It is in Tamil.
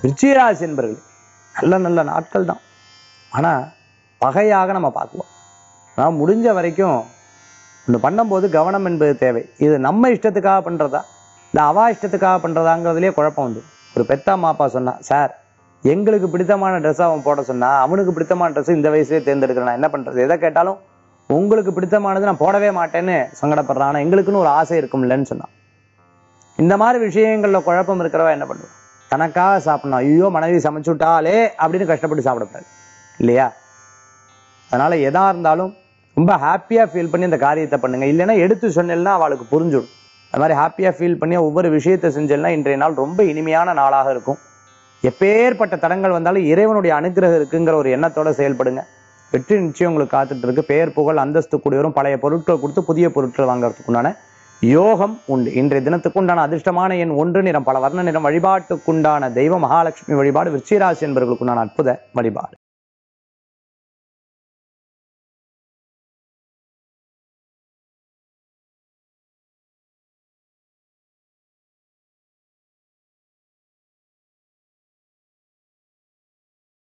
விருச்சிகராசி என்பர்கள் நல்ல நல்ல நாட்கள் தான் ஆனால் பகையாக நம்ம பார்க்குவோம் ஆனால் முடிஞ்ச வரைக்கும் ஒன்று பண்ணும்போது கவனம் என்பது தேவை இது நம்ம இஷ்டத்துக்காக பண்ணுறதா இல்லை அவா இஷ்டத்துக்காக பண்ணுறதாங்கிறதுலேயே குழப்பம் வந்து ஒரு பெத்தா மாப்பா சொன்னா சார் எங்களுக்கு பிடித்தமான ட்ரெஸ் அவன் போட சொன்னா அவனுக்கு பிடித்தமான ட்ரெஸ் இந்த வயசுலேயே தேர்ந்தெடுக்கிறேன் நான் என்ன பண்ணுறது எதை கேட்டாலும் உங்களுக்கு பிடித்தமானது நான் போடவே மாட்டேன்னு சங்கடப்படுறான் ஆனால் எங்களுக்குன்னு ஒரு ஆசை இருக்கும்லன்னு சொன்னான் இந்த மாதிரி விஷயங்கள்ல குழப்பம் இருக்கிறவ என்ன பண்ணுவா தனக்காக சாப்பிடணும் ஐயோ மனைவி சமைச்சு விட்டாலே அப்படின்னு கஷ்டப்பட்டு சாப்பிடக்கூடாது இல்லையா அதனால எதா இருந்தாலும் ரொம்ப ஹாப்பியா ஃபீல் பண்ணி இந்த காரியத்தை பண்ணுங்க இல்லைன்னா எடுத்து சொன்னேன்னா அவளுக்கு புரிஞ்சிடும் அது மாதிரி ஹாப்பியா ஃபீல் பண்ணி ஒவ்வொரு விஷயத்தை செஞ்சேன்னா இன்றைய நாள் ரொம்ப இனிமையான நாளாக இருக்கும் எப்பேற்பட்ட தடங்கள் வந்தாலும் இறைவனுடைய அனுக்கிரகம் இருக்குங்கிற ஒரு எண்ணத்தோட செயல்படுங்க வெற்றி நிச்சயம் உங்களுக்கு காத்துட்டு இருக்கு பெயர் புகழ் அந்தஸ்து கூடியவரும் பழைய பொருட்கள் கொடுத்து புதிய பொருட்கள் வாங்குறதுக்கு உண்டான யோகம் உண்டு இன்றைய தினத்துக்கு உண்டான அதிர்ஷ்டமான எண் ஒன்று நிறம் பல வர்ண நிறம் வழிபாட்டுக்குண்டான தெய்வ மகாலட்சுமி வழிபாடு விருச்சிகராசி என்பவர்களுக்கு உண்டான அற்புத வழிபாடு